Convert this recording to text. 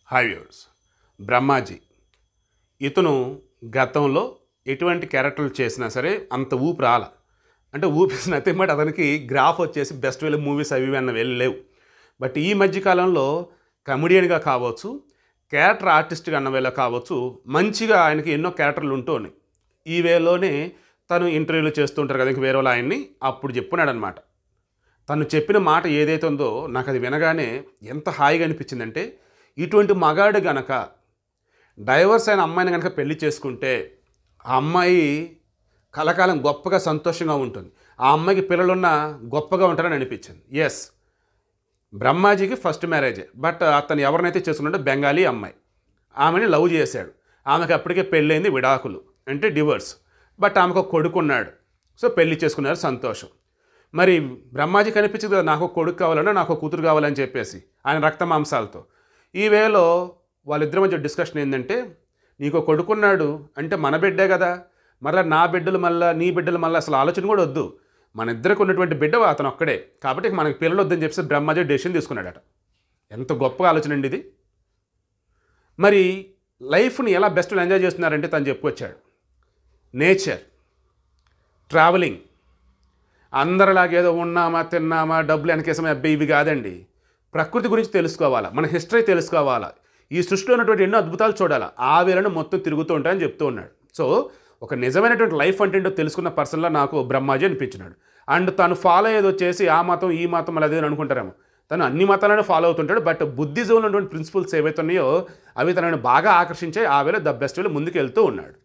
hi viewers Brahmaji ఇతను గతంలో ఎటువంటి క్యారెక్టర్లు చేసినా సరే అంత ఊపి రాల అంటే ఊపేసిన నథింగ్ బట్ అతనికి గ్రాఫ్ వచ్చేసి బెస్ట్ వేల మూవీస్ అవి ఇవి అన్న వెళ్ళలేవు బట్ ఈ మధ్యకాలంలో కమెడియన్గా కావచ్చు క్యారెక్టర్ ఆర్టిస్ట్గా అన్న వేళ కావచ్చు మంచిగా ఆయనకి ఎన్నో క్యారెక్టర్లు ఉంటూ ఉన్నాయి ఈ వేలోనే తను ఇంటర్వ్యూలు చేస్తుంటారు కదా ఇంక వేరే వాళ్ళు ఆయన్ని అప్పుడు చెప్పున్నాడు అనమాట తను చెప్పిన మాట ఏదైతే ఉందో నాకు అది వినగానే ఎంత హాయిగా అనిపించిందంటే ఇటువంటి మగాడు గనక డైవర్స్ అయిన అమ్మాయిని కనుక పెళ్లి చేసుకుంటే ఆ అమ్మాయి కలకాలం గొప్పగా సంతోషంగా ఉంటుంది ఆ అమ్మాయికి పిల్లలున్న గొప్పగా ఉంటారని అనిపించింది ఎస్ బ్రహ్మాజీకి ఫస్ట్ మ్యారేజే బట్ అతను ఎవరినైతే చేసుకున్నాడో బెంగాలీ అమ్మాయి ఆమెని లవ్ చేశాడు ఆమెకి అప్పటికే పెళ్ళైంది విడాకులు అంటే డివోర్స్ బట్ ఆమెకు ఒక కొడుకున్నాడు సో పెళ్లి చేసుకున్నారు సంతోషం మరి బ్రహ్మాజీ కనిపించదు కదా నాకు ఒక కొడుకు కావాలన్నా నాకు ఒక కూతురు కావాలని చెప్పేసి ఆయన రక్త మాంసాలతో ఈ వేలో వాళ్ళిద్దరి మధ్య డిస్కషన్ ఏంటంటే నీకు ఒక కొడుకున్నాడు అంటే మన బిడ్డే కదా మరలా నా బిడ్డలు మళ్ళా నీ బిడ్డలు మళ్ళీ అసలు ఆలోచన కూడా వద్దు మన ఇద్దరికి ఉన్నటువంటి బిడ్డ అతను ఒక్కడే కాబట్టి ఇక మనకి పిల్లలు వద్దని చెప్పేసి బ్రహ్మాజీ డెసిషన్ తీసుకున్నాడట ఎంత గొప్ప ఆలోచన అండి ఇది మరి లైఫ్ని ఎలా బెస్ట్ ఎంజాయ్ చేస్తున్నారంటే తను చెప్పుకొచ్చాడు నేచర్ ట్రావెలింగ్ అందరిలాగేదో ఉన్నామా తిన్నామా డబ్బులు వెనకేసామా అబ్బాయి ఇవి కాదండి ప్రకృతి గురించి తెలుసుకోవాలా మన హిస్టరీ తెలుసుకోవాలా ఈ సృష్టిలో ఉన్నటువంటి ఎన్నో అద్భుతాలు చూడాలా ఆ వేళను మొత్తం తిరుగుతూ ఉంటాయని చెప్తూ ఉన్నాడు సో ఒక నిజమైనటువంటి లైఫ్ అంటే ఏంటో తెలుసుకున్న పర్సన్లా నాకు బ్రహ్మాజీ అనిపించినాడు అండ్ తను ఫాలో అయ్యేది వచ్చేసి ఆ మతం ఈ మతం అలా అదేదని అనుకుంటారేమో తను అన్ని మతాలను ఫాలో అవుతుంటాడు బట్ బుద్ధిజంలో ఉన్నటువంటి ప్రిన్సిపల్స్ ఏవైతే ఉన్నాయో అవి తనని బాగా ఆకర్షించే ఆ వేళ ద బెస్ట్ వేలో ముందుకు వెళ్తూ ఉన్నాడు